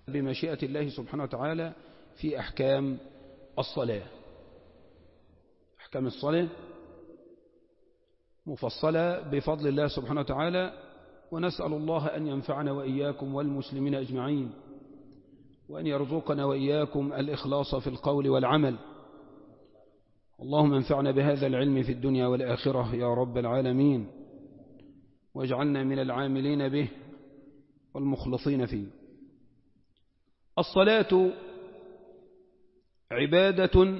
بمشيئة الله سبحانه وتعالى في أحكام الصلاة أحكام الصلاة مفصلة بفضل الله سبحانه وتعالى ونسأل الله أن ينفعنا وإياكم والمسلمين أجمعين وأن يرزقنا وإياكم الإخلاص في القول والعمل اللهم انفعنا بهذا العلم في الدنيا والآخرة يا رب العالمين واجعلنا من العاملين به والمخلصين فيه الصلاة عبادة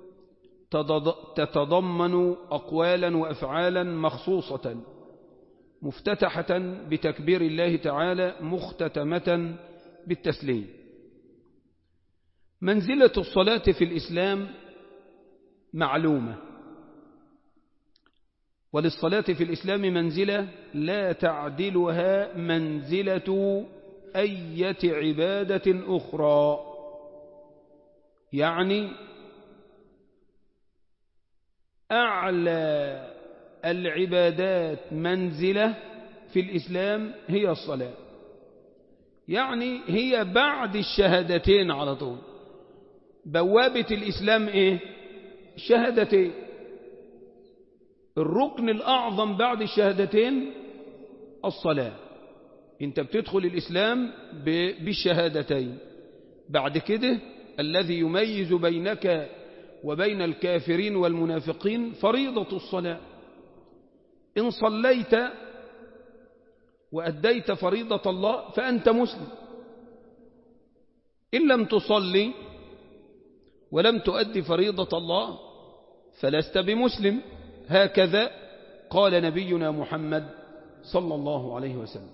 تتضمن أقوالا وأفعالا مخصوصة مفتتحة بتكبير الله تعالى مختتمة بالتسليم منزلة الصلاة في الإسلام معلومة وللصلاة في الإسلام منزلة لا تعدلها منزلة أية عبادة أخرى يعني أعلى العبادات منزلة في الإسلام هي الصلاة يعني هي بعد الشهادتين على طول بوابة الإسلام إيه الشهادتين الركن الأعظم بعد الشهادتين الصلاة انت بتدخل الإسلام بالشهادتين بعد كده الذي يميز بينك وبين الكافرين والمنافقين فريضة الصلاة إن صليت وأديت فريضة الله فأنت مسلم إن لم تصلي ولم تؤدي فريضة الله فلست بمسلم هكذا قال نبينا محمد صلى الله عليه وسلم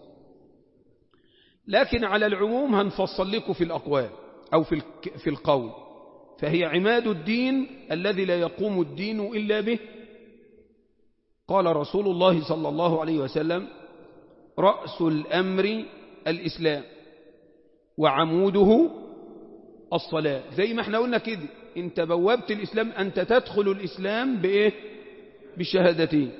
لكن على العموم هنفصل لكم في الأقوال أو في في القول فهي عماد الدين الذي لا يقوم الدين إلا به قال رسول الله صلى الله عليه وسلم رأس الأمر الإسلام وعموده الصلاة زي ما احنا قلنا كده انت بوابت الإسلام أنت تدخل الإسلام بإيه بالشهادتين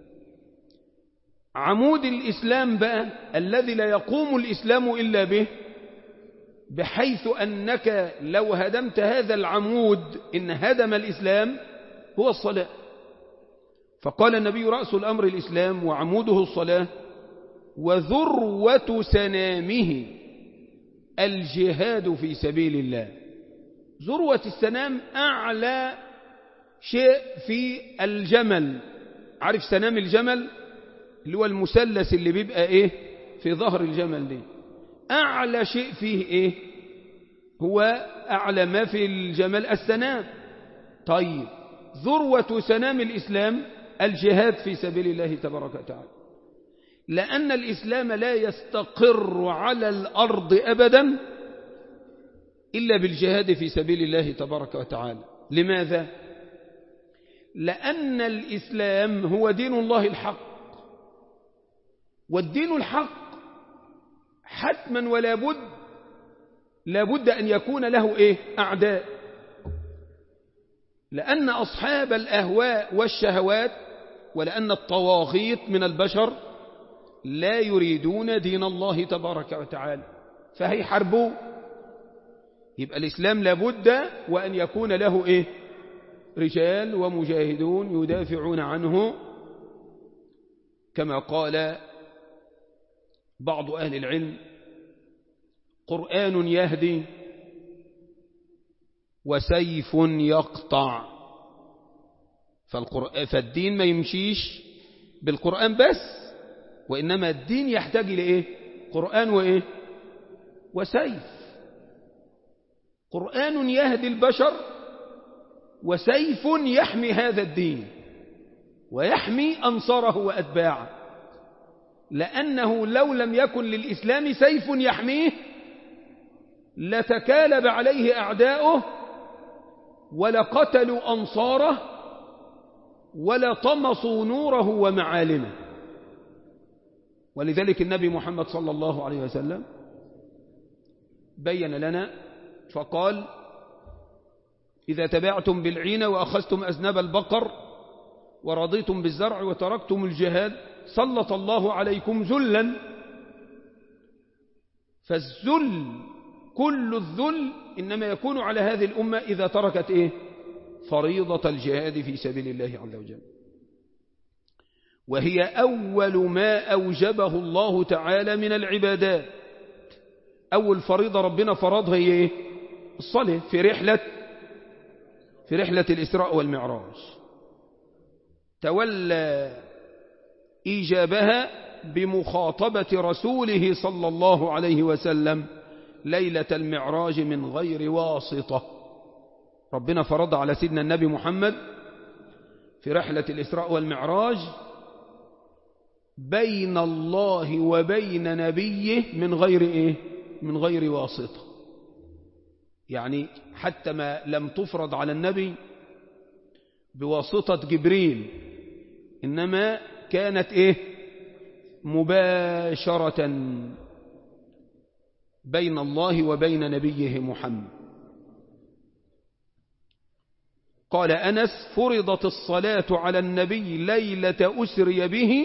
عمود الإسلام بقى الذي لا يقوم الإسلام إلا به بحيث أنك لو هدمت هذا العمود إن هدم الإسلام هو الصلاة فقال النبي رأس الأمر الإسلام وعموده الصلاة وذروة سنامه الجهاد في سبيل الله ذروة السنام أعلى شيء في الجمل عارف سنام الجمل اللي هو المثلث اللي بيبقى ايه في ظهر الجمل دي أعلى شيء فيه إيه هو أعلى ما في الجمال السنام طيب ذروة سنام الإسلام الجهاد في سبيل الله تبارك وتعالى لأن الإسلام لا يستقر على الأرض أبدا إلا بالجهاد في سبيل الله تبارك وتعالى لماذا؟ لأن الإسلام هو دين الله الحق والدين الحق حتما ولا بد لابد أن يكون له إيه أعداء لأن أصحاب الأهواء والشهوات ولأن الطواغيت من البشر لا يريدون دين الله تبارك وتعالى فهيحاربوه يبقى الإسلام لابد وأن يكون له إيه رجال ومجاهدون يدافعون عنه كما قال بعض أهل العلم قرآن يهدي وسيف يقطع فالدين ما يمشيش بالقرآن بس وإنما الدين يحتاج لإيه قرآن وإيه وسيف قرآن يهدي البشر وسيف يحمي هذا الدين ويحمي أنصاره وأتباعه لأنه لو لم يكن للإسلام سيف يحميه لتكالب عليه أعداؤه ولقتلوا أنصاره ولطمسوا نوره ومعالمه ولذلك النبي محمد صلى الله عليه وسلم بين لنا فقال إذا تبعتم بالعين وأخذتم أذنب البقر ورضيتم بالزرع وتركتم الجهاد سلط الله عليكم ذلا فالذل كل الذل إنما يكون على هذه الأمة إذا تركت إيه فريضة الجهاد في سبيل الله عز وجل وهي أول ما أوجبه الله تعالى من العبادات أول فريضة ربنا فرضها هي إيه الصلاة في رحلة في رحلة الإسراء والمعراج تولى إيجابها بمخاطبة رسوله صلى الله عليه وسلم ليلة المعراج من غير واسطة ربنا فرض على سيدنا النبي محمد في رحلة الإسراء والمعراج بين الله وبين نبيه من غير إيه من غير واسطة يعني حتى ما لم تفرض على النبي بواسطة جبريل إنما كانت إيه مباشرة بين الله وبين نبيه محمد قال أنس فرضت الصلاة على النبي ليلة أسري به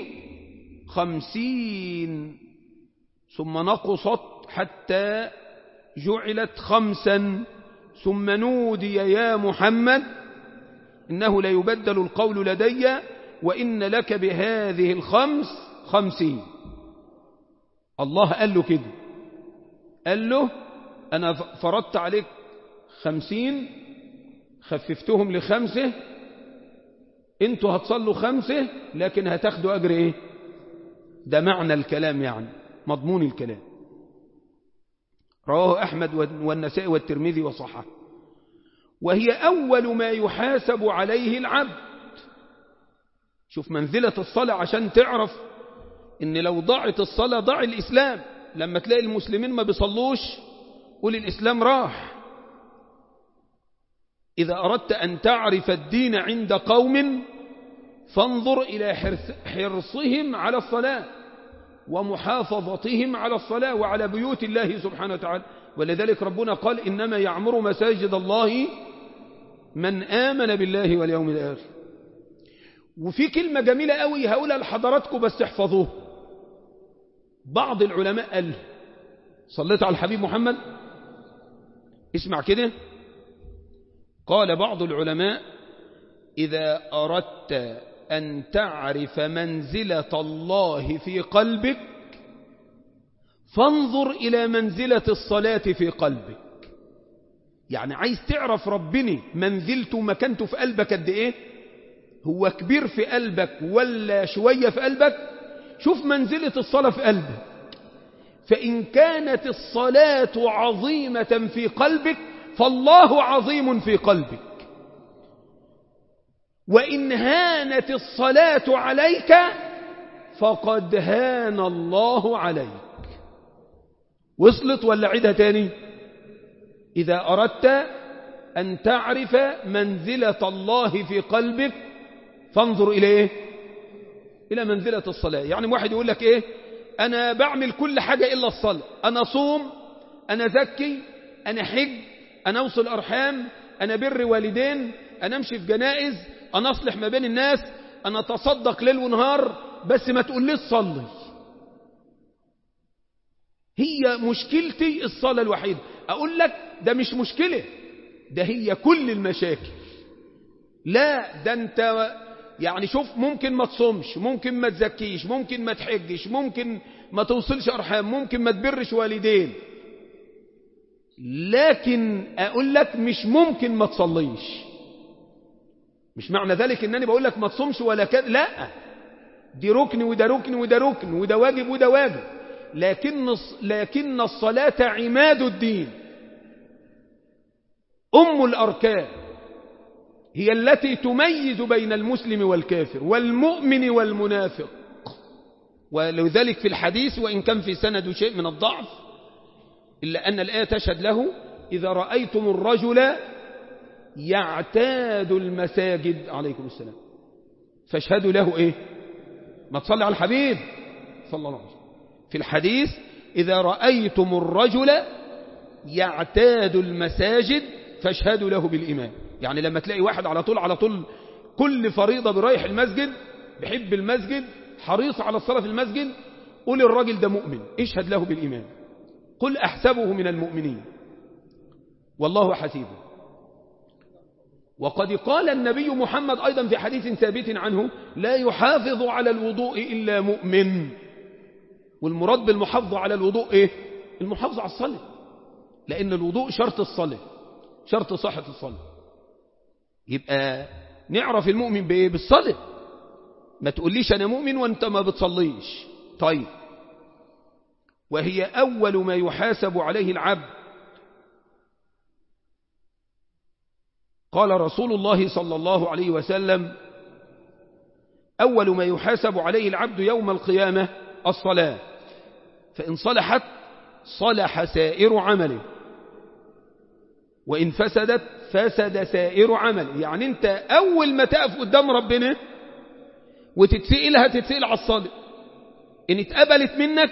خمسين ثم نقصت حتى جعلت خمسا ثم نودي يا محمد إنه لا يبدل القول لدي وإن لك بهذه الخمس خمسين الله قال له كده قال له أنا فرضت عليك خمسين خففتهم لخمسة انتوا هتصلوا خمسة لكن هتاخدوا أجر ايه ده معنى الكلام يعني مضمون الكلام رواه أحمد والنسائي والترمذي وصححه وهي أول ما يحاسب عليه العبد شوف منزلة الصلاة عشان تعرف ان لو ضاعت الصلاة ضاع الإسلام لما تلاقي المسلمين ما بيصلوش قول الإسلام راح إذا أردت أن تعرف الدين عند قوم فانظر إلى حرص حرصهم على الصلاة ومحافظتهم على الصلاة وعلى بيوت الله سبحانه وتعالى ولذلك ربنا قال إنما يعمر مساجد الله من آمن بالله واليوم الآخر وفي كلمة جميلة قوي هقولها لحضراتكم بس احفظوه بعض العلماء قال صليت على الحبيب محمد اسمع كده قال بعض العلماء إذا أردت أن تعرف منزلة الله في قلبك فانظر إلى منزلة الصلاة في قلبك يعني عايز تعرف ربنا منزلته ومكانته في قلبك قد إيه هو كبير في قلبك ولا شوية في قلبك شوف منزلة الصلاة في قلبك فإن كانت الصلاة عظيمة في قلبك فالله عظيم في قلبك وإن هانت الصلاة عليك فقد هان الله عليك وصلت ولا عيدها تاني إذا أردت أن تعرف منزلة الله في قلبك فانظر إلى إيه إلى منزلة الصلاة يعني واحد يقول لك إيه أنا بعمل كل حاجة إلا الصلاة أنا صوم أنا زكي أنا حج أنا أوصل أرحام أنا بر والدين أنا أمشي في جنائز أنا أصلح ما بين الناس أنا أتصدق ليل ونهار بس ما تقوليش صلي هي مشكلتي الصلاة الوحيدة أقول لك ده مش مشكلة ده هي كل المشاكل لا ده أنت يعني شوف ممكن ما تصومش ممكن ما تزكيش ممكن ما تحجش ممكن ما توصلش أرحام ممكن ما تبرش والدين لكن أقول لك مش ممكن ما تصليش مش معنى ذلك ان انا بقول لك ما تصومش ولا كذا لا دي ركن وده ركن وده ركن وده واجب وده واجب لكن لكن الصلاة عماد الدين أم الأركان هي التي تميز بين المسلم والكافر والمؤمن والمنافق ولذلك في الحديث وإن كان في سند شيء من الضعف إلا أن الآية تشهد له إذا رأيتم الرجل يعتاد المساجد عليكم السلام فاشهدوا له إيه ما تصلي على الحبيب صلى الله عليه وسلم في الحديث إذا رأيتم الرجل يعتاد المساجد فاشهدوا له بالإيمان يعني لما تلاقي واحد على طول على طول كل فريضة برايح المسجد بحب المسجد حريص على الصلاة في المسجد قل الراجل ده مؤمن اشهد له بالإيمان قل أحسبه من المؤمنين والله حسيبه وقد قال النبي محمد أيضا في حديث ثابت عنه لا يحافظ على الوضوء إلا مؤمن والمراد بالمحافظة على الوضوء إيه؟ المحافظة على الصلاة لأن الوضوء شرط الصلاة شرط صحة الصلاة يبقى نعرف المؤمن بإيه؟ بالصلاة ما تقوليش أنا مؤمن وأنت ما بتصليش طيب وهي أول ما يحاسب عليه العبد قال رسول الله صلى الله عليه وسلم أول ما يحاسب عليه العبد يوم القيامة الصلاة فإن صلحت صلح سائر عمله وإن فسدت فسد سائر عمله يعني أنت أول ما تقف قدام ربنا وتتسئل هتتسئل على الصلاة إن اتقبلت منك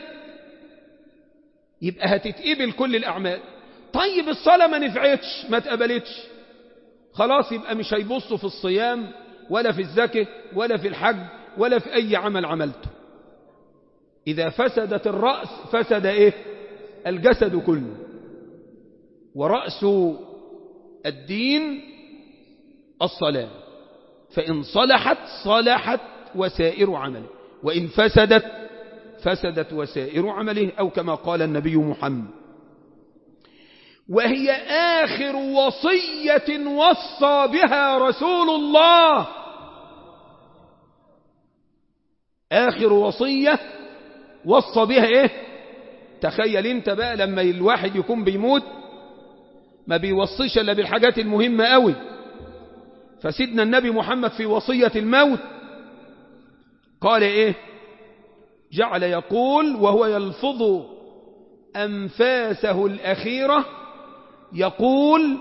يبقى هتتقبل كل الأعمال طيب الصلاة ما نفعتش ما اتقبلتش خلاص يبقى مش هيبصوا في الصيام ولا في الزكاة ولا في الحج ولا في أي عمل عملته إذا فسدت الرأس فسد إيه الجسد كله ورأس الدين الصلاة فإن صلحت صلحت وسائر عمله وإن فسدت فسدت وسائر عمله أو كما قال النبي محمد وهي آخر وصية وصى بها رسول الله آخر وصية وصى بها إيه تخيل انت بقى لما الواحد يكون بيموت ما بيوصيش إلا بالحاجات المهمة قوي فسيدنا النبي محمد في وصية الموت قال إيه جعل يقول وهو يلفظ أنفاسه الأخيرة يقول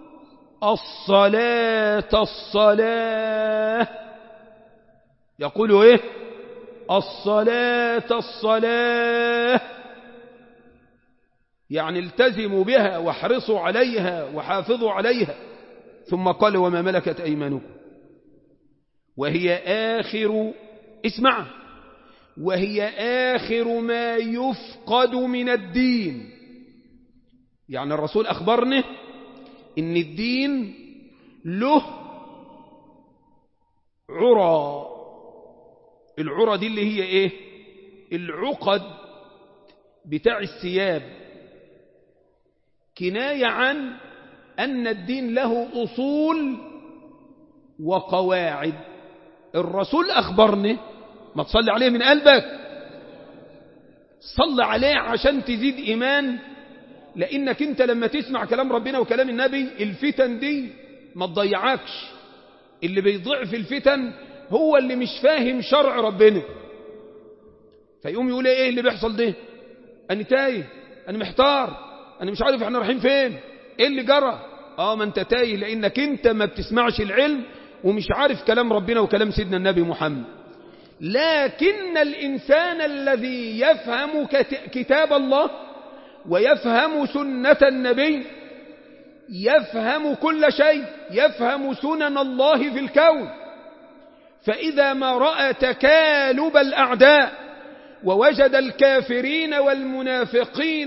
الصلاة الصلاة يقول إيه الصلاة الصلاة يعني التزموا بها واحرصوا عليها وحافظوا عليها ثم قال وما ملكت أيمانكم وهي آخر اسمع وهي آخر ما يفقد من الدين يعني الرسول أخبرنا إن الدين له عرى العرى دي اللي هي إيه العقد بتاع الثياب كناية عن أن الدين له أصول وقواعد الرسول أخبرنا ما تصلي عليه من قلبك صل عليه عشان تزيد إيمان لأنك أنت لما تسمع كلام ربنا وكلام النبي الفتن دي ما تضيعكش اللي بيضيع في الفتن هو اللي مش فاهم شرع ربنا فيقوم يقول ايه اللي بيحصل ده انا تايه انا محتار انا مش عارف احنا رايحين فين ايه اللي جرى اه ما انت تايه لانك انت ما بتسمعش العلم ومش عارف كلام ربنا وكلام سيدنا النبي محمد لكن الإنسان الذي يفهم كتاب الله ويفهم سنة النبي يفهم كل شيء يفهم سنن الله في الكون فإذا ما رأى تكالب الأعداء ووجد الكافرين والمنافقين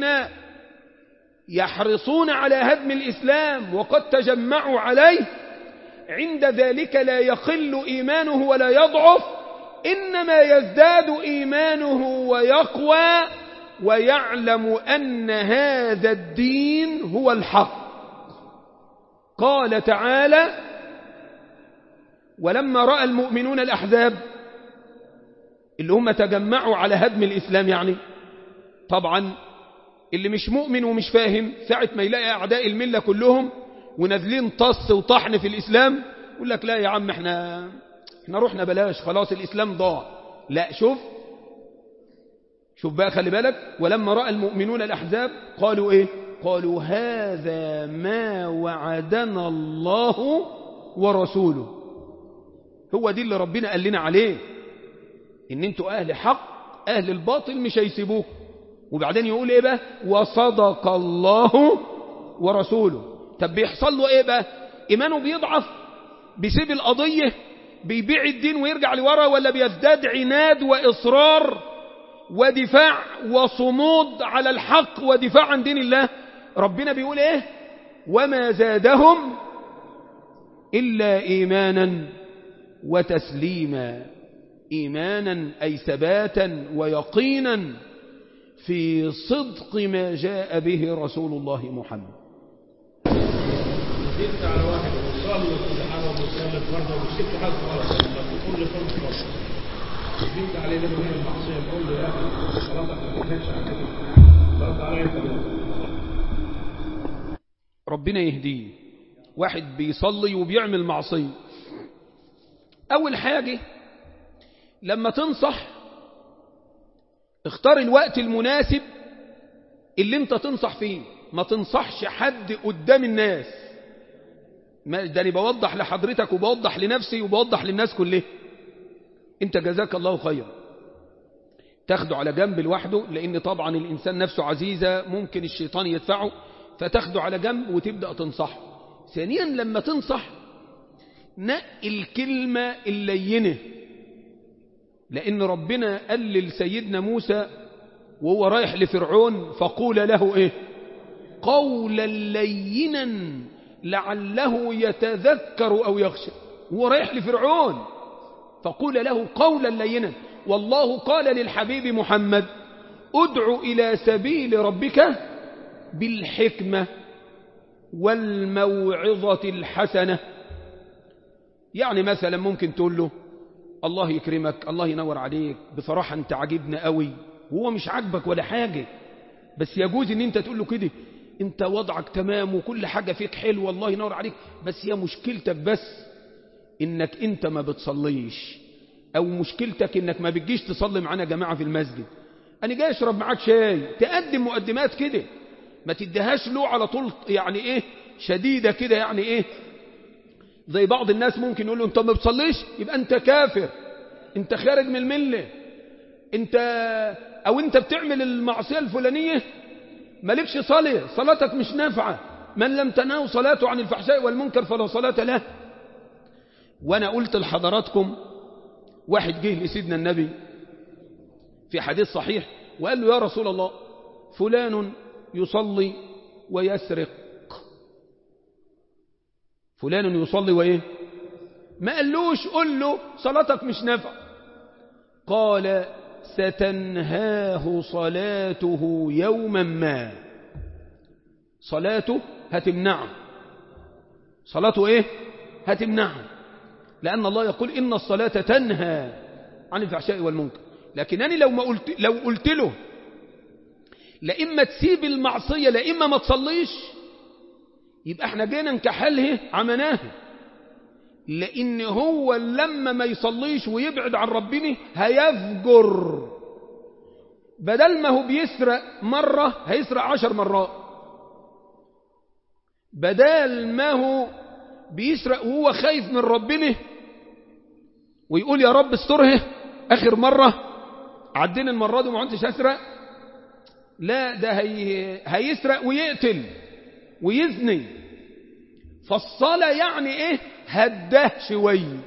يحرصون على هدم الإسلام وقد تجمعوا عليه عند ذلك لا يقل إيمانه ولا يضعف إنما يزداد إيمانه ويقوى ويعلم أن هذا الدين هو الحق قال تعالى ولما رأى المؤمنون الأحزاب اللي هم تجمعوا على هدم الإسلام يعني طبعا اللي مش مؤمن ومش فاهم ساعة ما يلاقي أعداء الملة كلهم ونازلين طص وطحن في الإسلام يقول لك لا يا عم احنا احنا رحنا بلاش خلاص الإسلام ضاع لا شوف شوف بقى خلي بالك ولما رأى المؤمنون الأحزاب قالوا ايه قالوا هذا ما وعدنا الله ورسوله هو دي اللي ربنا قال لنا عليه ان انتوا اهل حق اهل الباطل مش هيسيبوك وبعدين يقول ايه بقى وصدق الله ورسوله طب بيحصل له ايه بقى ايمانه بيضعف بيسيب القضيه بيبيع الدين ويرجع لورا ولا بيزداد عناد وإصرار ودفاع وصمود على الحق ودفاع عن دين الله ربنا بيقول ايه وما زادهم إلا إيمانا وتسليما إيمانا أي ثباتا ويقينا في صدق ما جاء به رسول الله محمد زدت على واحد وصلي وكل حاجه وبيصلي فرض وسبت حاجه خلاص كل فرض فرض زدت عليه لما هي المعصيه نقول له يا اخي صلاتك ما كانتش عليك فرض عليا انت ربنا يهديه واحد بيصلي وبيعمل معصية أول حاجة لما تنصح اختار الوقت المناسب اللي انت تنصح فيه ما تنصحش حد قدام الناس ما ده انا بوضح لحضرتك وبوضح لنفسي وبوضح للناس كلها انت جزاك الله خيرا تاخده على جنب لوحده لان طبعا الانسان نفسه عزيزة ممكن الشيطان يدفعه فتاخده على جنب وتبدأ تنصحه ثانيا لما تنصح نقي الكلمة اللينة لأن ربنا قال لسيدنا موسى وهو رايح لفرعون فقول له إيه قولا لينا لعله يتذكر أو يخشى هو رايح لفرعون فقول له قولا لينا والله قال للحبيب محمد ادع إلى سبيل ربك بالحكمة والموعظة الحسنة يعني مثلا ممكن تقول له الله يكرمك الله ينور عليك بصراحة انت عجبنا قوي وهو مش عاجبك ولا حاجة بس يجوز ان انت تقول له كده انت وضعك تمام وكل حاجة فيك حلو والله ينور عليك بس هي مشكلتك بس انك انت ما بتصليش او مشكلتك انك ما بتجيش تصلي معانا جماعة في المسجد انا جاي اشرب معاك شاي تقدم مقدمات كده ما تديهاش له على طول يعني ايه شديدة كده يعني ايه زي بعض الناس ممكن يقول له انت ما بتصليش يبقى انت كافر انت خارج من الملة انت او انت بتعمل المعصية الفلانية مالكش صلاة صلاتك مش نافعة من لم تنهوا صلاته عن الفحشاء والمنكر فلا صلاة له وانا قلت لحضراتكم واحد جه لسيدنا النبي في حديث صحيح وقال له يا رسول الله فلان يصلي ويسرق فلان يصلي وإيه ما قالوش قل له صلاتك مش نافع قال ستنهاه صلاته يوما ما صلاته هتمنعه صلاته ايه هتمنعه لأن الله يقول إن الصلاة تنهى عن الفحشاء والمنكر لكن أنا لو, ما قلت, لو قلت له لا إما تسيب المعصية لا إما ما تصليش يبقى احنا جينا نكحله عمناه لأن هو لما ما يصليش ويبعد عن ربنا هيفجر بدل ما هو بيسرق مرة هيسرق عشر مرات بدل ما هو بيسرق وهو خايف من ربنا ويقول يا رب استره آخر مرة عدين المرة دي وما عدتش أسرق لا ده هي هيسرق ويقتل ويزني فالصلاة يعني ايه هداه شوية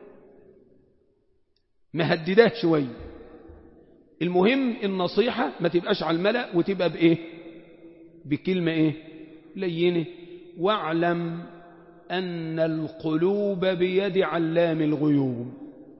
مهدداه شوية المهم النصيحة ما تبقاش على الملأ وتبقى بإيه بكلمة إيه لينة واعلم أن القلوب بيد علام الغيوب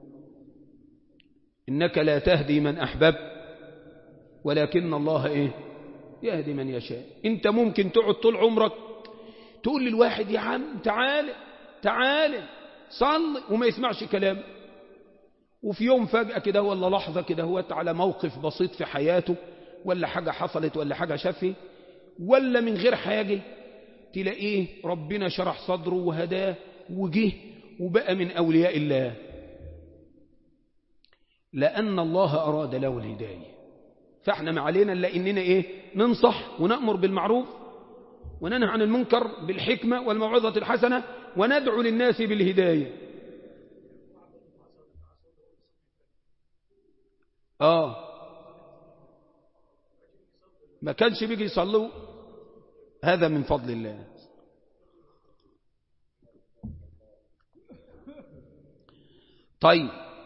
إنك لا تهدي من أحببت ولكن الله إيه يهدي من يشاء انت ممكن تقعد طول عمرك تقول للواحد يا عم تعالى تعالى صل وما يسمعش كلام وفي يوم فجأة كده ولا لحظة كده هو على موقف بسيط في حياته ولا حاجة حصلت ولا حاجة شافه ولا من غير حاجة تلاقيه ربنا شرح صدره وهداه وجه وبقى من أولياء الله لأن الله أراد له الهداية فاحنا ما علينا الا اننا ايه ننصح ونأمر بالمعروف وننهى عن المنكر بالحكمة والموعظة الحسنة وندعو للناس بالهداية اه ما كانش بيجي يصلوا هذا من فضل الله طيب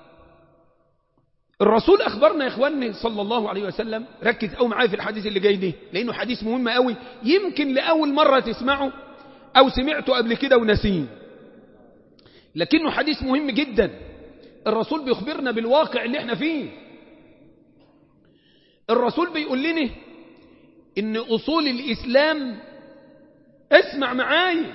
الرسول أخبرنا يا إخواني صلى الله عليه وسلم ركز أو معايا في الحديث اللي جاي دي لأنه حديث مهم قوي يمكن لأول مرة تسمعه أو سمعته قبل كده ونسيه لكنه حديث مهم جدا الرسول بيخبرنا بالواقع اللي احنا فيه الرسول بيقول لنا ان اصول الاسلام اسمع معايا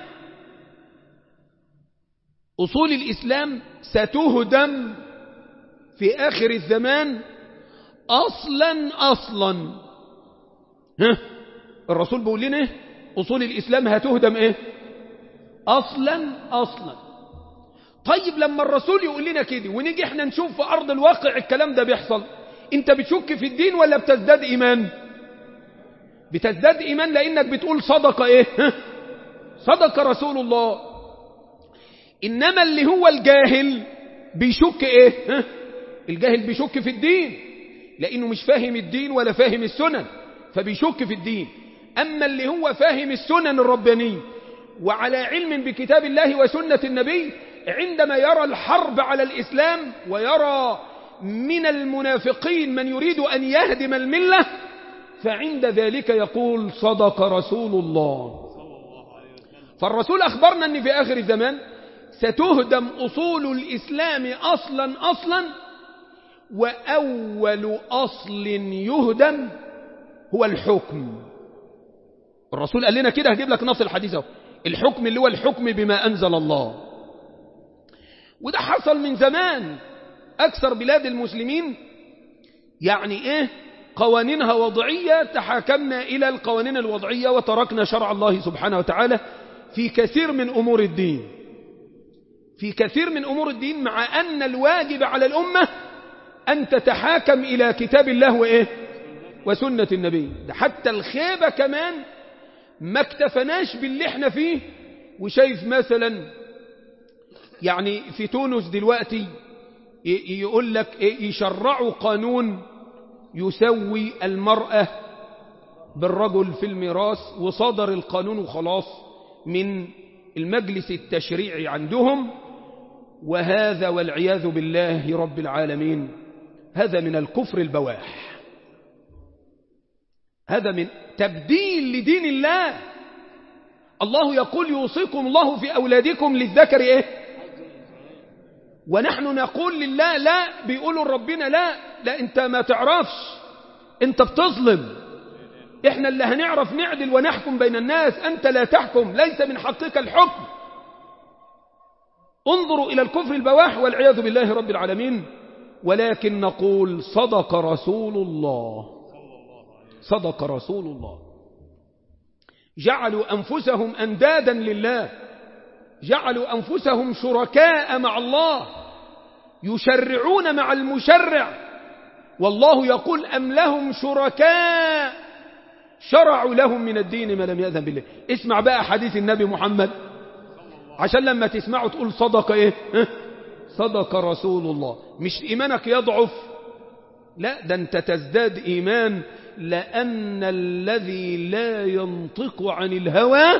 اصول الاسلام ستهدم في اخر الزمان اصلا اصلا ها الرسول بيقول لنا اصول الاسلام هتهدم ايه اصلا اصلا طيب لما الرسول يقول لنا كده ونيجي احنا نشوف في ارض الواقع الكلام ده بيحصل انت بتشك في الدين ولا بتزداد ايمان بتزداد ايمان لانك بتقول صدق ايه صدق رسول الله انما اللي هو الجاهل بيشك ايه الجاهل بيشك في الدين لانه مش فاهم الدين ولا فاهم السنن فبيشك في الدين اما اللي هو فاهم السنن الربانيه وعلى علم بكتاب الله وسنه النبي عندما يرى الحرب على الإسلام ويرى من المنافقين من يريد أن يهدم الملة فعند ذلك يقول صدق رسول الله فالرسول أخبرنا أن في آخر الزمان ستهدم أصول الإسلام أصلا أصلا وأول أصل يهدم هو الحكم الرسول قال لنا كده هجيب لك نص الحديث اهو الحكم اللي هو الحكم بما أنزل الله وده حصل من زمان أكثر بلاد المسلمين يعني إيه قوانينها وضعية تحاكمنا إلى القوانين الوضعية وتركنا شرع الله سبحانه وتعالى في كثير من أمور الدين في كثير من أمور الدين مع أن الواجب على الأمة أن تتحاكم إلى كتاب الله وإيه وسنة النبي ده حتى الخيبة كمان ما اكتفناش باللي احنا فيه وشايف مثلا يعني في تونس دلوقتي يقول لك يشرعوا قانون يسوي المرأة بالرجل في الميراث وصدر القانون وخلاص من المجلس التشريعي عندهم وهذا والعياذ بالله رب العالمين هذا من الكفر البواح هذا من تبديل لدين الله الله يقول يوصيكم الله في أولادكم للذكر إيه ونحن نقول لله لا بيقولوا ربنا لا لا انت ما تعرفش انت بتظلم احنا اللي هنعرف نعدل ونحكم بين الناس انت لا تحكم ليس من حقك الحكم انظروا الى الكفر البواح والعياذ بالله رب العالمين ولكن نقول صدق رسول الله صدق رسول الله جعلوا انفسهم اندادا لله جعلوا أنفسهم شركاء مع الله يشرعون مع المشرع والله يقول أم لهم شركاء شرعوا لهم من الدين ما لم يأذن بالله اسمع بقى حديث النبي محمد عشان لما تسمعه تقول صدق ايه صدق رسول الله مش إيمانك يضعف لا ده انت تزداد إيمان لأن الذي لا ينطق عن الهوى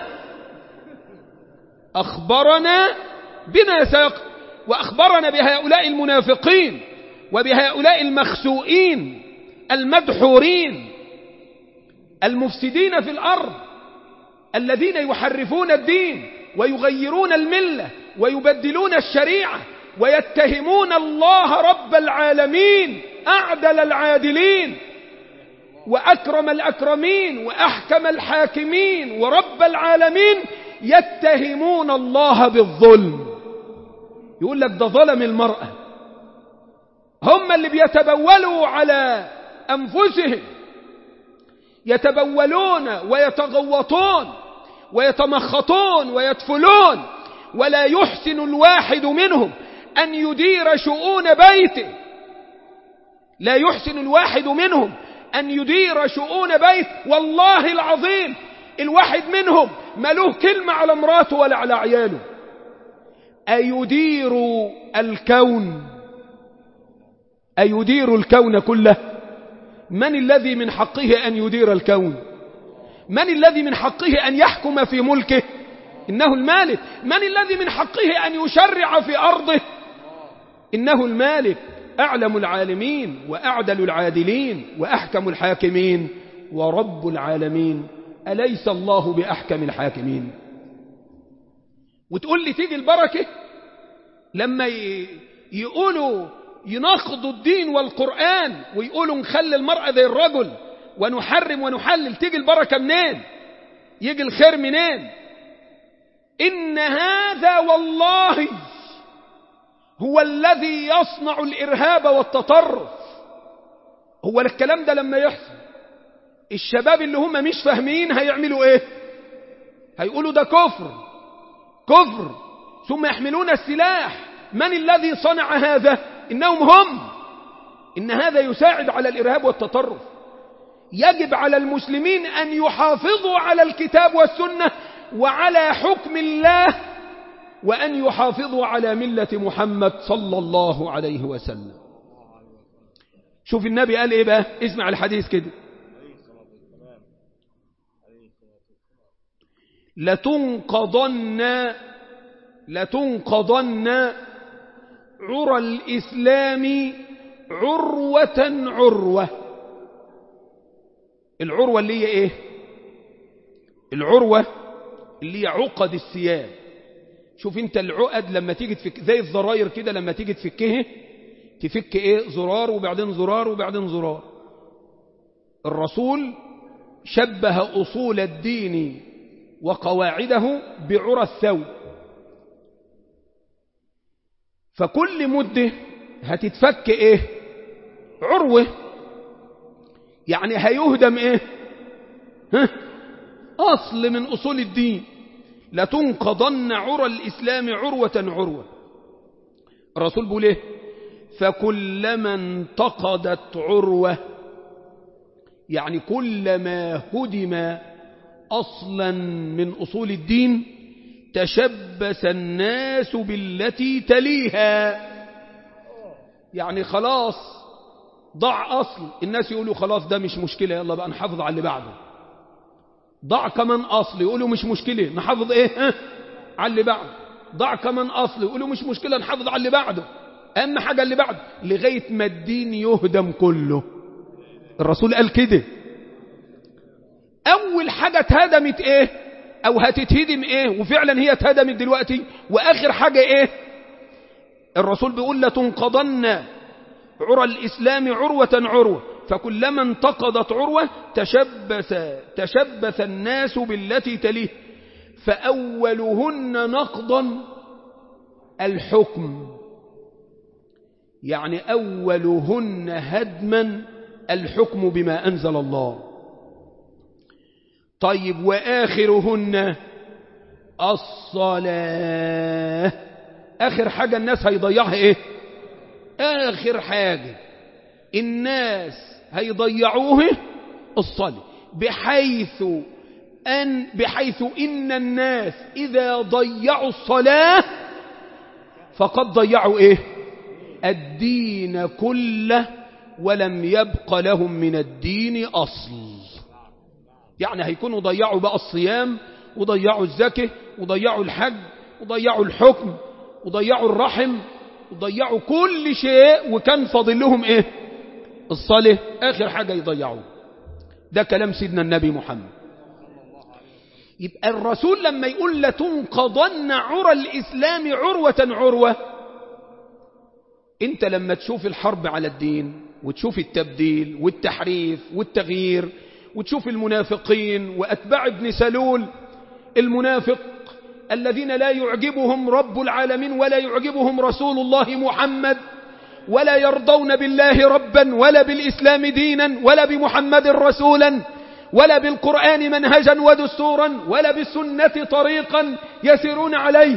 أخبرنا بما سيق وأخبرنا بهؤلاء المنافقين وبهؤلاء المخسوئين المدحورين المفسدين في الأرض الذين يحرفون الدين ويغيرون الملة ويبدلون الشريعة ويتهمون الله رب العالمين أعدل العادلين وأكرم الأكرمين وأحكم الحاكمين ورب العالمين يتهمون الله بالظلم يقول لك ده ظلم المرأة هم اللي بيتبولوا على أنفسهم يتبولون ويتغوطون ويتمخطون ويدفلون ولا يحسن الواحد منهم أن يدير شؤون بيته لا يحسن الواحد منهم أن يدير شؤون بيت والله العظيم الواحد منهم ملوه كلمة على مراته ولا على عياله أيدير الكون أيدير الكون كله من الذي من حقه أن يدير الكون من الذي من حقه أن يحكم في ملكه إنه المالك من الذي من حقه أن يشرع في أرضه إنه المالك أعلم العالمين وأعدل العادلين وأحكم الحاكمين ورب العالمين أليس الله بأحكم الحاكمين وتقول لي تيجي البركة لما يقولوا يناقضوا الدين والقرآن ويقولوا نخلي المرأة زي الرجل ونحرم ونحلل تيجي البركة منين يجي الخير منين إن هذا والله هو الذي يصنع الإرهاب والتطرف هو الكلام ده لما يحصل الشباب اللي هم مش فاهمين هيعملوا ايه هيقولوا ده كفر كفر ثم يحملون السلاح من الذي صنع هذا إنهم هم إن هذا يساعد على الإرهاب والتطرف يجب على المسلمين أن يحافظوا على الكتاب والسنة وعلى حكم الله وأن يحافظوا على ملة محمد صلى الله عليه وسلم شوف النبي قال إيه بقى اسمع الحديث كده لتنقضن لتنقضن عرى الإسلام عروة عروة العروة اللي هي ايه العروة اللي هي عقد الثياب شوف انت العقد لما تيجي تفك زي الزراير كده لما تيجي تفكها تفك ايه زرار وبعدين زرار وبعدين زرار الرسول شبه أصول الدين وقواعده بعرى الثوب فكل مدة هتتفك ايه عروة يعني هيهدم ايه ها اصل من اصول الدين لتنقضن عرى الاسلام عروة عروة الرسول بيقول ايه فكلما انتقضت عروة يعني كلما هدم اصلا من اصول الدين تشبث الناس بالتي تليها يعني خلاص ضع أصل الناس يقولوا خلاص ده مش مشكلة يلا بقى نحافظ على اللي بعده ضع كمان أصل يقولوا مش مشكلة نحافظ إيه ها؟ على اللي بعده ضع كمان أصل يقولوا مش مشكلة نحافظ على اللي بعده أهم حاجة اللي بعده لغاية ما الدين يهدم كله الرسول قال كده أول حاجة اتهدمت إيه او هتتهدم ايه وفعلا هي اتهدمت دلوقتي واخر حاجة ايه الرسول بيقول لتنقضن عرى الاسلام عروة عروة فكلما انتقضت عروة تشبث, تشبث الناس بالتي تليه فأولهن نقضا الحكم يعني أولهن هدما الحكم بما أنزل الله طيب وآخرهن الصلاة آخر حاجة الناس هيضيعها إيه آخر حاجة الناس هيضيعوه الصلاة بحيث أن بحيث إن الناس إذا ضيعوا الصلاة فقد ضيعوا إيه الدين كله ولم يبق لهم من الدين أصل يعني هيكونوا ضيعوا بقى الصيام وضيعوا الزكاة وضيعوا الحج وضيعوا الحكم وضيعوا الرحم وضيعوا كل شيء وكان فاضل لهم ايه الصلاة اخر حاجة يضيعوه ده كلام سيدنا النبي محمد يبقى الرسول لما يقول لتنقضن عرى الإسلام عروة عروة انت لما تشوف الحرب على الدين وتشوف التبديل والتحريف والتغيير وتشوف المنافقين وأتباع ابن سلول المنافق الذين لا يعجبهم رب العالمين ولا يعجبهم رسول الله محمد ولا يرضون بالله ربا ولا بالإسلام دينا ولا بمحمد رسولا ولا بالقرآن منهجا ودستورا ولا بالسنة طريقا يسيرون عليه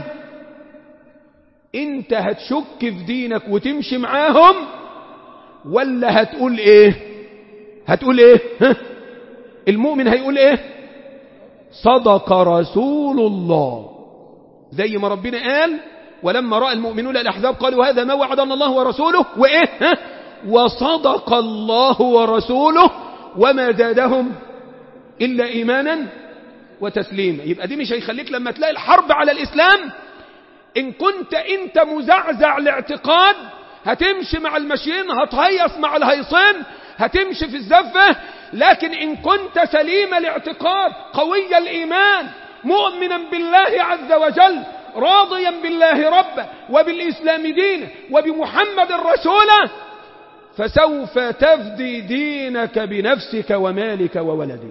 انت هتشك في دينك وتمشي معاهم ولا هتقول ايه هتقول ايه ها؟ المؤمن هيقول ايه صدق رسول الله زي ما ربنا قال ولما رأى المؤمنون الأحزاب قالوا هذا ما وعدنا الله ورسوله وإيه ها؟ وصدق الله ورسوله وما زادهم إلا إيمانا وتسليما يبقى دي مش هيخليك لما تلاقي الحرب على الإسلام إن كنت أنت مزعزع الاعتقاد هتمشي مع المشيين هتهيص مع الهيصين هتمشي في الزفة لكن إن كنت سليم الاعتقاد قوي الإيمان مؤمنا بالله عز وجل راضيا بالله ربا وبالإسلام دينا وبمحمد رسولا فسوف تفدي دينك بنفسك ومالك وولدك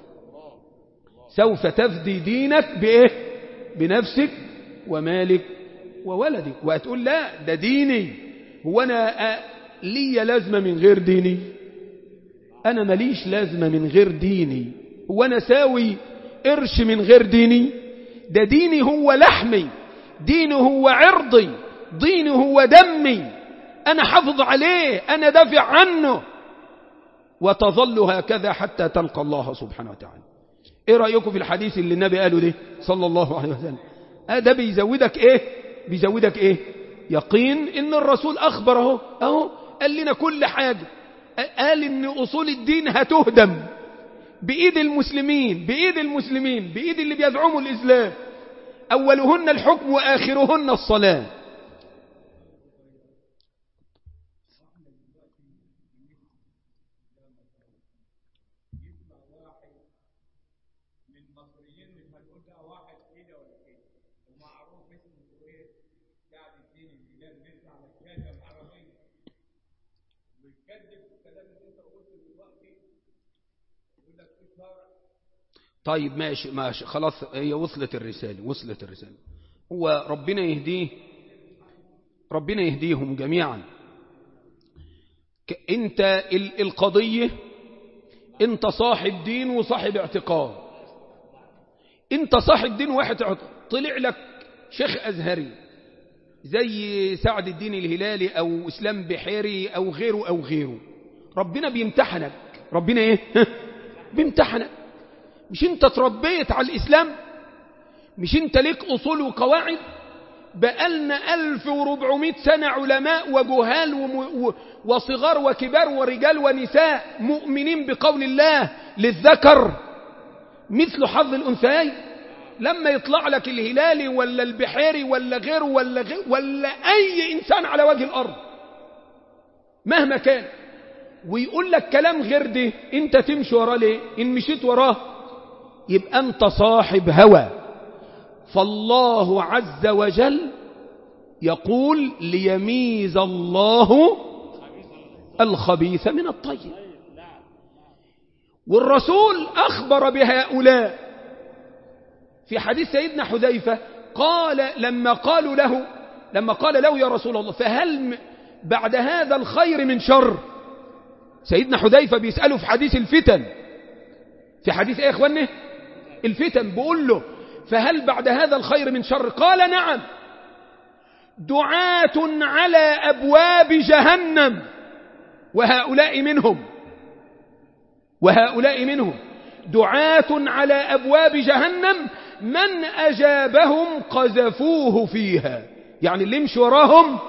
سوف تفدي دينك بإيه بنفسك ومالك وولدك وهتقول لا ده ديني هو أنا لي لازمة من غير ديني أنا ماليش لازمة من غير ديني هو أنا ساوي قرش من غير ديني ده ديني هو لحمي ديني هو عرضي ديني هو دمي أنا حفظ عليه أنا دافع عنه وتظل هكذا حتى تلقى الله سبحانه وتعالى ايه رأيكم في الحديث اللي النبي قاله ده صلى الله عليه وسلم آه ده بيزودك ايه بيزودك ايه يقين ان الرسول اخبر اهو اهو قال لنا كل حاجة قال ان اصول الدين هتهدم بايد المسلمين بايد المسلمين بايد اللي بيزعموا الاسلام اولهن الحكم واخرهن الصلاة طيب ماشي ماشي خلاص هي وصلت الرسالة وصلت الرسالة هو ربنا يهديه ربنا يهديهم جميعا انت القضية انت صاحب دين وصاحب اعتقاد انت صاحب دين واحد طلع لك شيخ ازهري زي سعد الدين الهلالي او اسلام بحيري او غيره او غيره ربنا بيمتحنك ربنا ايه بيمتحنك مش انت تربيت على الإسلام مش انت ليك أصول وقواعد بقالنا 1400 سنة علماء وجهال وم... وصغار وكبار ورجال ونساء مؤمنين بقول الله للذكر مثل حظ الأنثيين لما يطلع لك الهلالي ولا البحيري ولا غيره ولا غير ولا أي إنسان على وجه الأرض مهما كان ويقول لك كلام غير ده انت تمشي وراه ليه ان مشيت وراه يبقى أنت صاحب هوى فالله عز وجل يقول ليميز الله الخبيث من الطيب والرسول أخبر بهؤلاء في حديث سيدنا حذيفة قال لما قالوا له لما قال له يا رسول الله فهل بعد هذا الخير من شر سيدنا حذيفة بيسأله في حديث الفتن في حديث ايه يا اخواني الفتن بقول له فهل بعد هذا الخير من شر قال نعم دعاة على أبواب جهنم وهؤلاء منهم وهؤلاء منهم دعاة على أبواب جهنم من أجابهم قذفوه فيها يعني اللي يمشي وراهم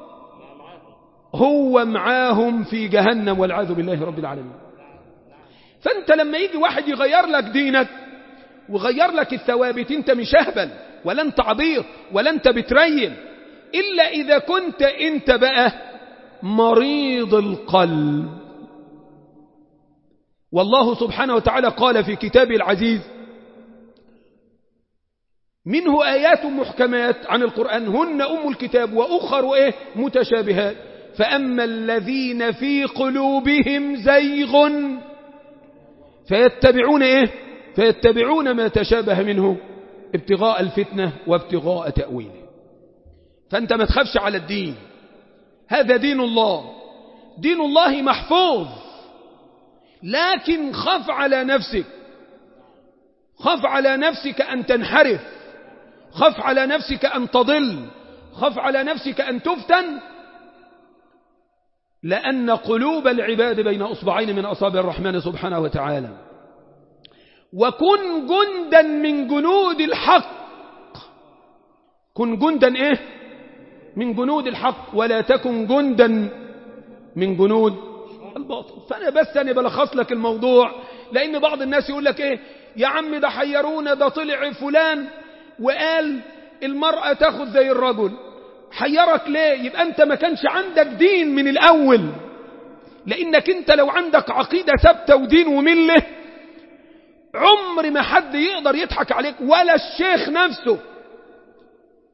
هو معاهم في جهنم والعياذ بالله رب العالمين فانت لما يجي واحد يغير لك دينك وغير لك الثوابت انت مش اهبل ولا انت عبيط ولا انت بتريل الا اذا كنت انت بقى مريض القلب والله سبحانه وتعالى قال في كتابه العزيز منه آيات محكمات عن القرآن هن أم الكتاب وأخر إيه متشابهات فأما الذين في قلوبهم زيغ فيتبعون إيه فيتبعون ما تشابه منه ابتغاء الفتنة وابتغاء تأويله فأنت ما تخافش على الدين هذا دين الله دين الله محفوظ لكن خف على نفسك خف على نفسك أن تنحرف خف على نفسك أن تضل خف على نفسك أن تفتن لأن قلوب العباد بين أصبعين من أصابع الرحمن سبحانه وتعالى وكن جندا من جنود الحق كن جندا إيه من جنود الحق ولا تكن جندا من جنود الباطل فأنا بس أنا بلخص لك الموضوع لأن بعض الناس يقول لك إيه يا عم ده حيرونا ده طلع فلان وقال المرأة تاخد زي الرجل حيرك ليه يبقى أنت ما كانش عندك دين من الأول لأنك أنت لو عندك عقيدة ثابتة ودين ومله عمر ما حد يقدر يضحك عليك ولا الشيخ نفسه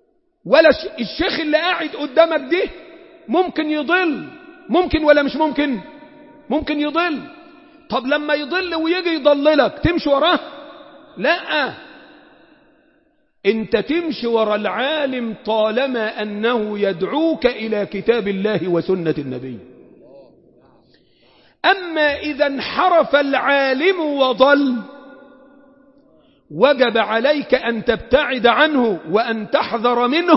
ولا الشيخ اللي قاعد قدامك ده ممكن يضل ممكن ولا مش ممكن ممكن يضل طب لما يضل ويجي يضللك تمشي وراه لا انت تمشي ورا العالم طالما انه يدعوك الى كتاب الله وسنة النبي اما اذا انحرف العالم وضل وجب عليك ان تبتعد عنه وان تحذر منه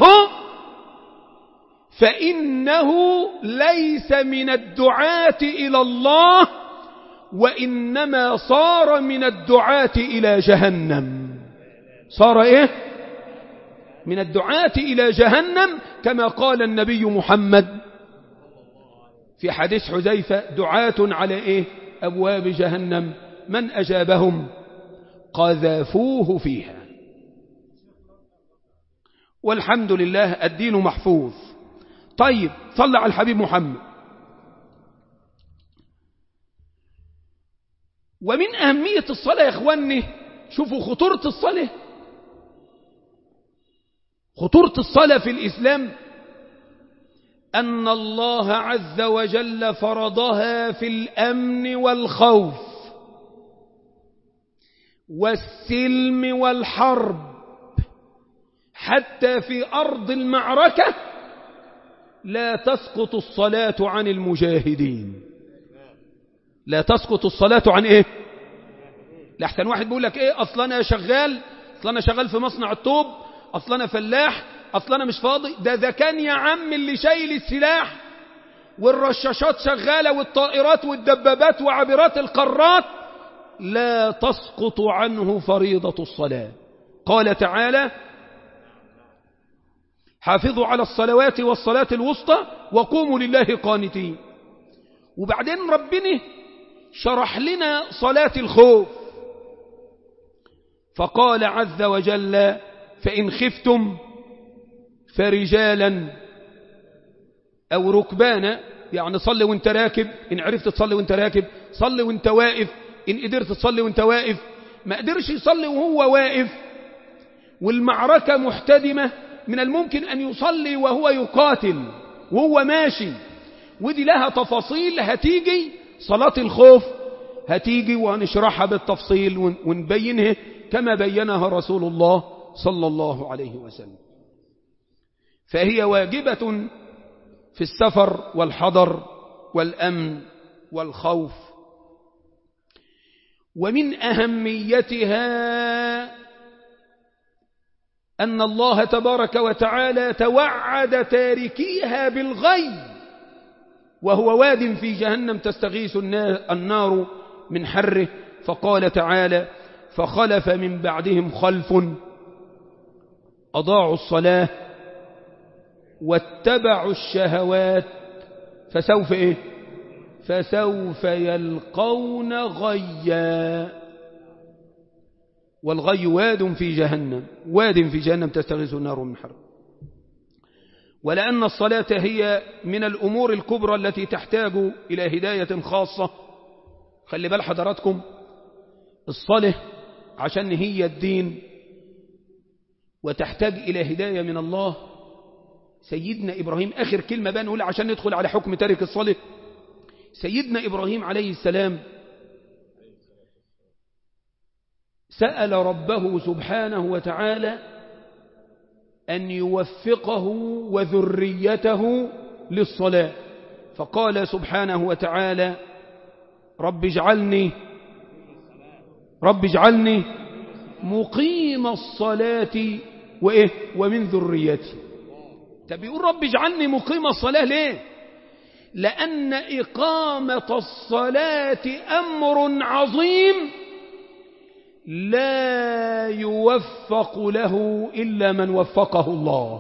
فانه ليس من الدعاة الى الله وانما صار من الدعاة الى جهنم صار ايه من الدعاة إلى جهنم كما قال النبي محمد في حديث حذيفة دعاة على إيه أبواب جهنم من أجابهم قذفوه فيها والحمد لله الدين محفوظ طيب صلى على الحبيب محمد ومن أهمية الصلاة يا إخواني شوفوا خطورة الصلاة خطورة الصلاة في الإسلام أن الله عز وجل فرضها في الأمن والخوف والسلم والحرب حتى في أرض المعركة لا تسقط الصلاة عن المجاهدين لا تسقط الصلاة عن إيه لحسن واحد بيقول لك إيه أصلا أنا شغال أصلا أنا شغال في مصنع الطوب أصلا أنا فلاح أصلا أنا مش فاضي ده إذا كان يا عم اللي شايل السلاح والرشاشات شغالة والطائرات والدبابات وعبرات القارات لا تسقط عنه فريضة الصلاة قال تعالى حافظوا على الصلوات والصلاة الوسطى وقوموا لله قانتين وبعدين ربنا شرح لنا صلاة الخوف فقال عز وجل فإن خفتم فرجالا أو ركبانا يعني صلي وانت راكب إن عرفت تصلي وانت راكب صلي وانت واقف إن قدرت تصلي وانت واقف ما قدرش يصلي وهو واقف والمعركة محتدمة من الممكن أن يصلي وهو يقاتل وهو ماشي ودي لها تفاصيل هتيجي صلاة الخوف هتيجي وهنشرحها بالتفصيل ونبينها كما بينها رسول الله صلى الله عليه وسلم فهي واجبة في السفر والحضر والأمن والخوف ومن أهميتها أن الله تبارك وتعالى توعد تاركيها بالغي وهو واد في جهنم تستغيث النار من حره فقال تعالى فخلف من بعدهم خلف أضاعوا الصلاة واتبعوا الشهوات فسوف إيه فسوف يلقون غيا والغي واد في جهنم واد في جهنم تستغيث النار من حرب ولأن الصلاة هي من الأمور الكبرى التي تحتاج إلى هداية خاصة خلي بال حضراتكم الصلاة عشان هي الدين وتحتاج إلى هداية من الله سيدنا إبراهيم آخر كلمة بقى نقول عشان ندخل على حكم تارك الصلاة سيدنا إبراهيم عليه السلام سأل ربه سبحانه وتعالى أن يوفقه وذريته للصلاة فقال سبحانه وتعالى رب اجعلني رب اجعلني مقيم الصلاة وإيه ومن ذريتي طب يقول رب اجعلني مقيم الصلاة ليه لأن إقامة الصلاة أمر عظيم لا يوفق له إلا من وفقه الله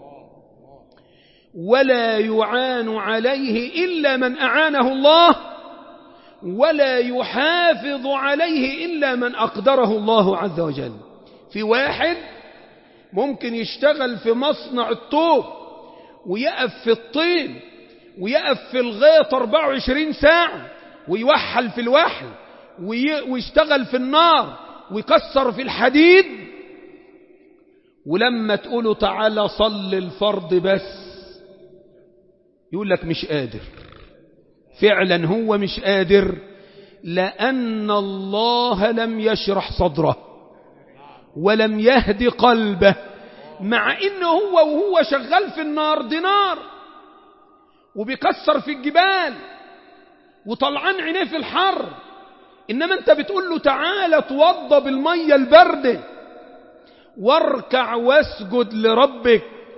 ولا يعان عليه إلا من أعانه الله ولا يحافظ عليه إلا من أقدره الله عز وجل في واحد ممكن يشتغل في مصنع الطوب ويقف في الطين ويقف في الغيط 24 ساعة ويوحل في الوحل ويشتغل في النار ويكسر في الحديد ولما تقوله تعالى صل الفرض بس يقول لك مش قادر فعلا هو مش قادر لأن الله لم يشرح صدره ولم يهدي قلبه مع انه هو وهو شغال في النار دي نار وبيكسر في الجبال وطلعان عينيه في الحر انما انت بتقول له تعالى توضى بالميه البارده واركع واسجد لربك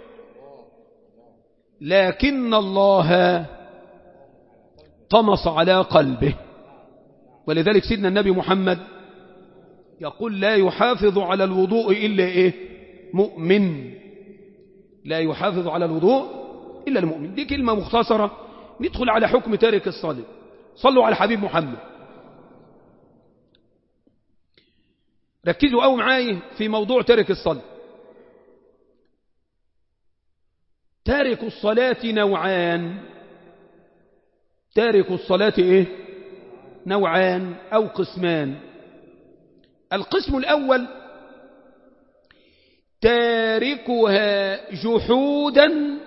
لكن الله طمس على قلبه ولذلك سيدنا النبي محمد يقول لا يحافظ على الوضوء إلا إيه مؤمن لا يحافظ على الوضوء إلا المؤمن دي كلمة مختصرة ندخل على حكم تارك الصلاة صلوا على حبيب محمد ركزوا قوي معايا في موضوع تارك الصلاة تارك الصلاة نوعان تارك الصلاة إيه نوعان أو قسمان القسم الأول تاركها جحودا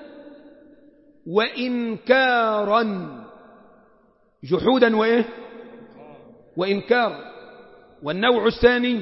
وإنكارا جحودا وإيه وإنكار والنوع الثاني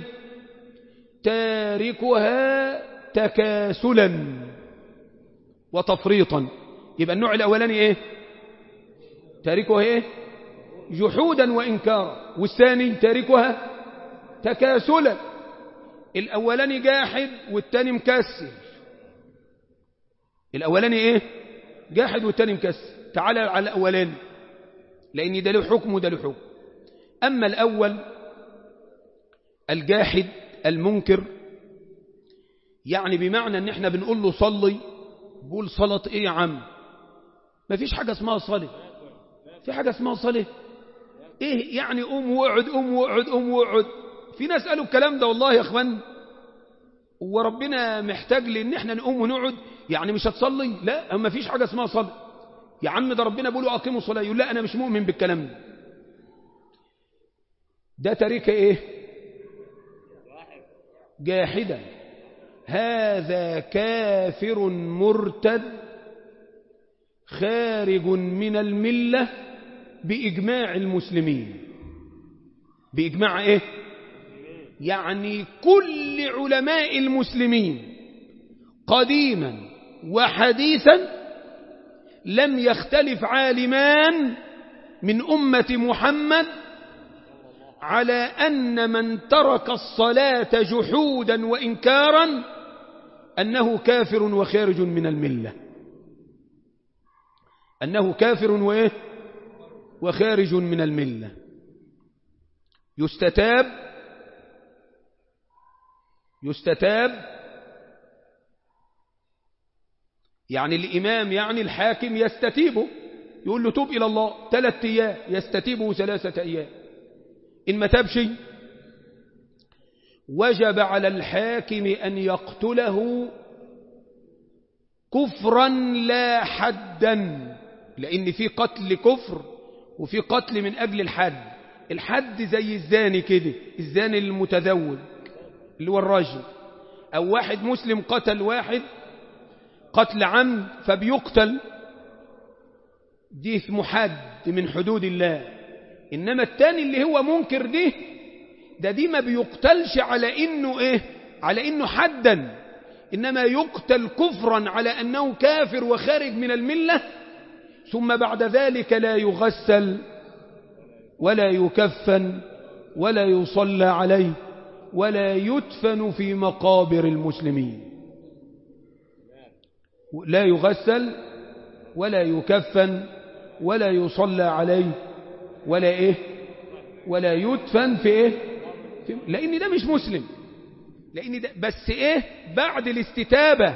تاركها تكاسلا وتفريطا يبقى النوع الأولاني إيه تاركها إيه جحودا وإنكارا والثاني تاركها تكاسلا الأولاني جاحد والتاني مكسل الأولاني إيه جاحد والتاني مكسل تعالى على الأولاني لأن ده له حكم وده له حكم أما الأول الجاحد المنكر يعني بمعنى ان احنا بنقول له صلي بقول صلاة ايه يا عم ما فيش حاجة اسمها صلاة في حاجة اسمها صلاة ايه يعني قوم واقعد قوم واقعد قوم واقعد في ناس قالوا الكلام ده والله يا اخوان وربنا محتاج لان احنا نقوم ونقعد يعني مش هتصلي لا ما فيش حاجة اسمها صلاة يا عم ده ربنا بيقولوا اقيموا الصلاة يقول لا انا مش مؤمن بالكلام ده ده تاريخ ايه جاحدا هذا كافر مرتد خارج من الملة بإجماع المسلمين بإجماع إيه؟ يعني كل علماء المسلمين قديما وحديثا لم يختلف عالمان من أمة محمد على أن من ترك الصلاة جحودا وإنكارا أنه كافر وخارج من الملة أنه كافر وإيه وخارج من الملة يستتاب يستتاب يعني الإمام يعني الحاكم يستتيبه يقول له توب إلى الله ثلاثة أيام يستتيبه ثلاثة أيام إن ما تابش وجب على الحاكم أن يقتله كفرا لا حدا لأن في قتل كفر وفي قتل من أجل الحد الحد زي الزاني كده الزاني المتزوج اللي هو الرجل أو واحد مسلم قتل واحد قتل عمد فبيقتل دي اسمه حد من حدود الله إنما التاني اللي هو منكر ده ده دي ما بيقتلش على إنه إيه على إنه حدا إنما يقتل كفرا على أنه كافر وخارج من الملة ثم بعد ذلك لا يغسل ولا يكفن ولا يصلى عليه ولا يدفن في مقابر المسلمين لا يغسل ولا يكفن ولا يصلى عليه ولا ايه ولا يدفن في ايه في لان ده مش مسلم لان ده بس ايه بعد الاستتابة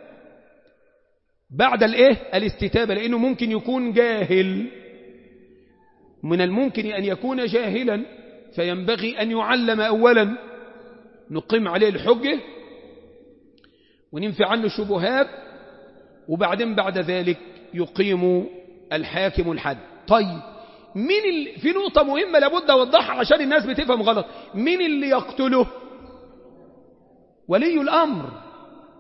بعد الايه الاستتابة لانه ممكن يكون جاهل من الممكن ان يكون جاهلا فينبغي ان يعلم اولا نقيم عليه الحجة وننفي عنه الشبهات وبعدين بعد ذلك يقيم الحاكم الحد طيب مين اللي في نقطة مهمة لابد أوضحها عشان الناس بتفهم غلط مين اللي يقتله ولي الأمر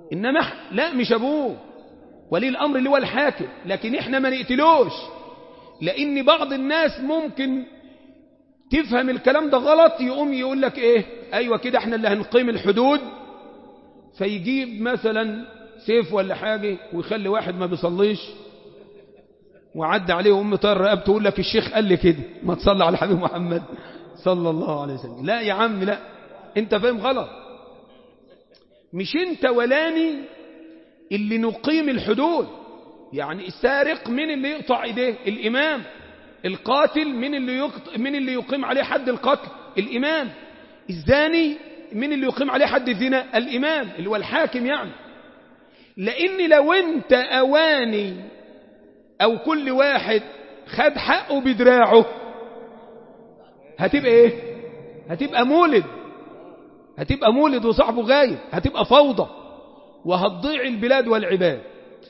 إنما إح- لا مش أبوه ولي الأمر اللي هو الحاكم لكن إحنا ما نقتلوش لأن بعض الناس ممكن تفهم الكلام ده غلط يقوم يقول لك إيه أيوة كده إحنا اللي هنقيم الحدود فيجيب مثلا سيف ولا حاجة ويخلي واحد ما بيصليش وعدى عليه أم طار رقبته تقول لك الشيخ قال لي كده ما تصلي على الحبيب محمد صلى الله عليه وسلم لا يا عم لا انت فاهم غلط مش انت ولاني اللي نقيم الحدود يعني السارق من اللي يقطع ايديه الامام القاتل من اللي يقط... من اللي يقيم عليه حد القتل الامام الزاني من اللي يقيم عليه حد الزنا الامام اللي هو الحاكم يعني لان لو انت اواني او كل واحد خد حقه بدراعه هتبقى ايه هتبقى مولد هتبقى مولد وصاحبه غايب هتبقى فوضى وهتضيع البلاد والعباد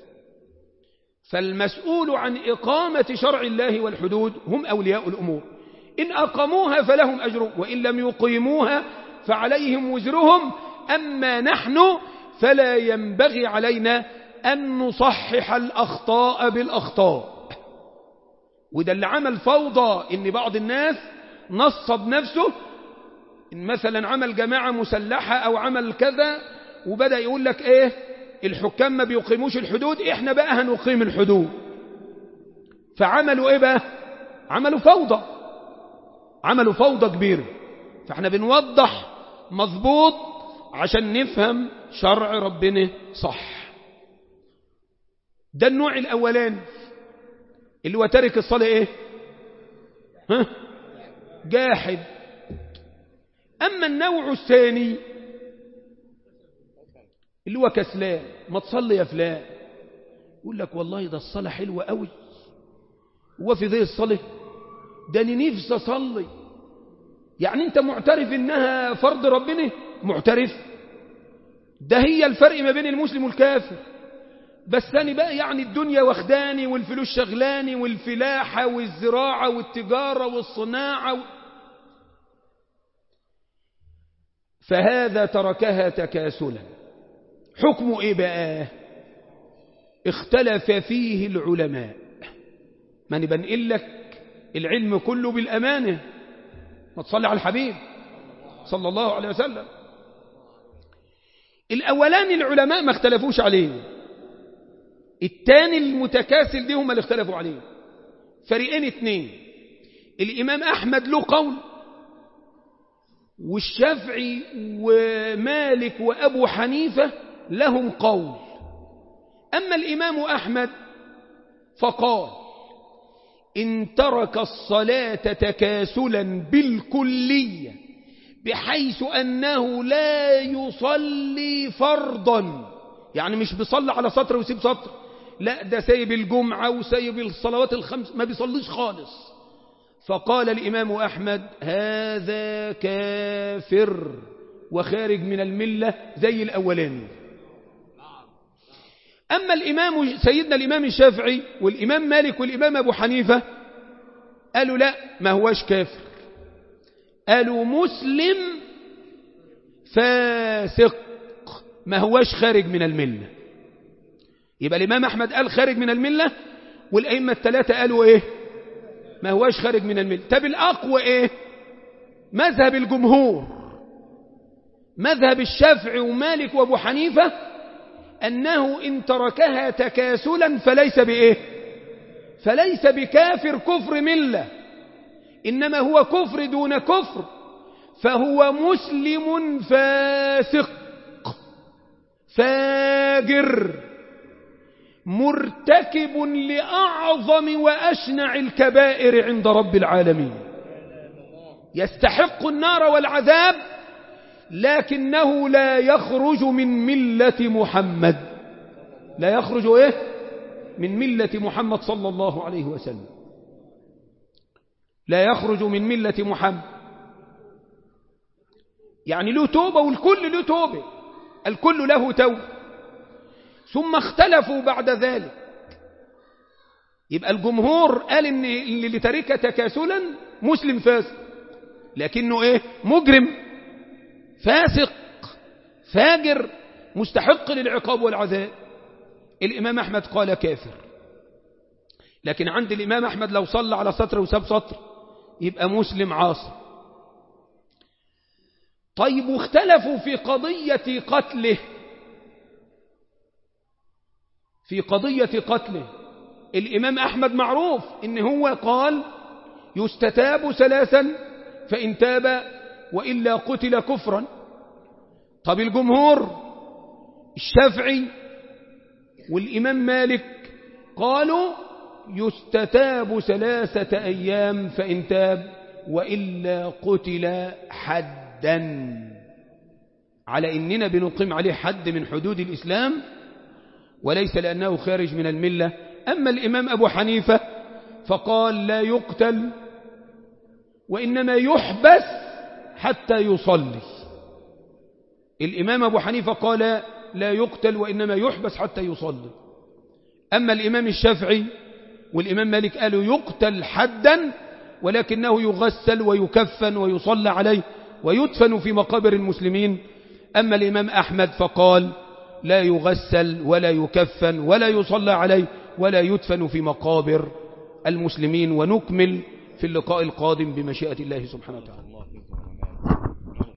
فالمسؤول عن إقامة شرع الله والحدود هم أولياء الأمور إن أقاموها فلهم أجر وإن لم يقيموها فعليهم وزرهم أما نحن فلا ينبغي علينا أن نصحح الأخطاء بالأخطاء وده اللي عمل فوضى إن بعض الناس نصب نفسه إن مثلا عمل جماعة مسلحة أو عمل كذا وبدأ يقول لك إيه الحكام ما بيقيموش الحدود إحنا بقى هنقيم الحدود فعملوا إيه بقى عملوا فوضى عملوا فوضى كبيرة فإحنا بنوضح مظبوط عشان نفهم شرع ربنا صح ده النوع الأولاني اللي هو تارك الصلاة إيه ها جاحد أما النوع الثاني اللي هو كسلان ما تصلي يا فلان يقول لك والله ده الصلاة حلوة قوي هو في ذي الصلاة ده أنا نفسي أصلي يعني أنت معترف إنها فرض ربنا معترف ده هي الفرق ما بين المسلم والكافر بس أنا بقى يعني الدنيا واخداني والفلوس شغلاني والفلاحة والزراعة والتجارة والصناعة و... فهذا تركها تكاسلا حكم إيه بقى اختلف فيه العلماء ما نبنقل لك العلم كله بالأمانة ما تصلي على الحبيب صلى الله عليه وسلم الأولان العلماء ما اختلفوش عليه الثاني المتكاسل دي هم اللي اختلفوا عليه فريقين اتنين الإمام أحمد له قول والشافعي ومالك وأبو حنيفة لهم قول أما الإمام أحمد فقال إن ترك الصلاة تكاسلا بالكلية بحيث أنه لا يصلي فرضا يعني مش بيصلي على سطر ويسيب سطر لا ده سايب الجمعة وسايب الصلوات الخمس ما بيصليش خالص فقال الإمام أحمد هذا كافر وخارج من الملة زي الأولاني أما الإمام سيدنا الإمام الشافعي والإمام مالك والإمام أبو حنيفة قالوا لا ما هوش كافر قالوا مسلم فاسق ما هوش خارج من الملة يبقى الإمام أحمد قال خارج من الملة والأئمة الثلاثة قالوا إيه ما هوش خارج من الملة طب الأقوى إيه مذهب الجمهور مذهب الشافعي ومالك وابو حنيفة أنه إن تركها تكاسلا فليس بإيه فليس بكافر كفر ملة إنما هو كفر دون كفر فهو مسلم فاسق فاجر مرتكب لأعظم وأشنع الكبائر عند رب العالمين يستحق النار والعذاب لكنه لا يخرج من ملة محمد لا يخرج إيه من ملة محمد صلى الله عليه وسلم لا يخرج من ملة محمد يعني له توبة والكل له توبة الكل له توبة ثم اختلفوا بعد ذلك يبقى الجمهور قال ان اللي ترك تكاسلا مسلم فاسق لكنه ايه مجرم فاسق فاجر مستحق للعقاب والعذاب الإمام أحمد قال كافر لكن عند الإمام أحمد لو صلى على سطر وساب سطر يبقى مسلم عاصم طيب واختلفوا في قضية قتله في قضية قتله الإمام أحمد معروف إن هو قال يستتاب ثلاثا فإن تاب وإلا قتل كفرا طب الجمهور الشافعي والإمام مالك قالوا يستتاب ثلاثة أيام فإن تاب وإلا قتل حدا على إننا بنقيم عليه حد من حدود الإسلام وليس لأنه خارج من الملة أما الإمام أبو حنيفة فقال لا يقتل وإنما يحبس حتى يصلي الإمام أبو حنيفة قال لا يقتل وإنما يحبس حتى يصلي أما الإمام الشافعي والإمام مالك قالوا يقتل حدا ولكنه يغسل ويكفن ويصلى عليه ويدفن في مقابر المسلمين أما الإمام أحمد فقال لا يغسل ولا يكفن ولا يصلى عليه ولا يدفن في مقابر المسلمين ونكمل في اللقاء القادم بمشيئة الله سبحانه وتعالى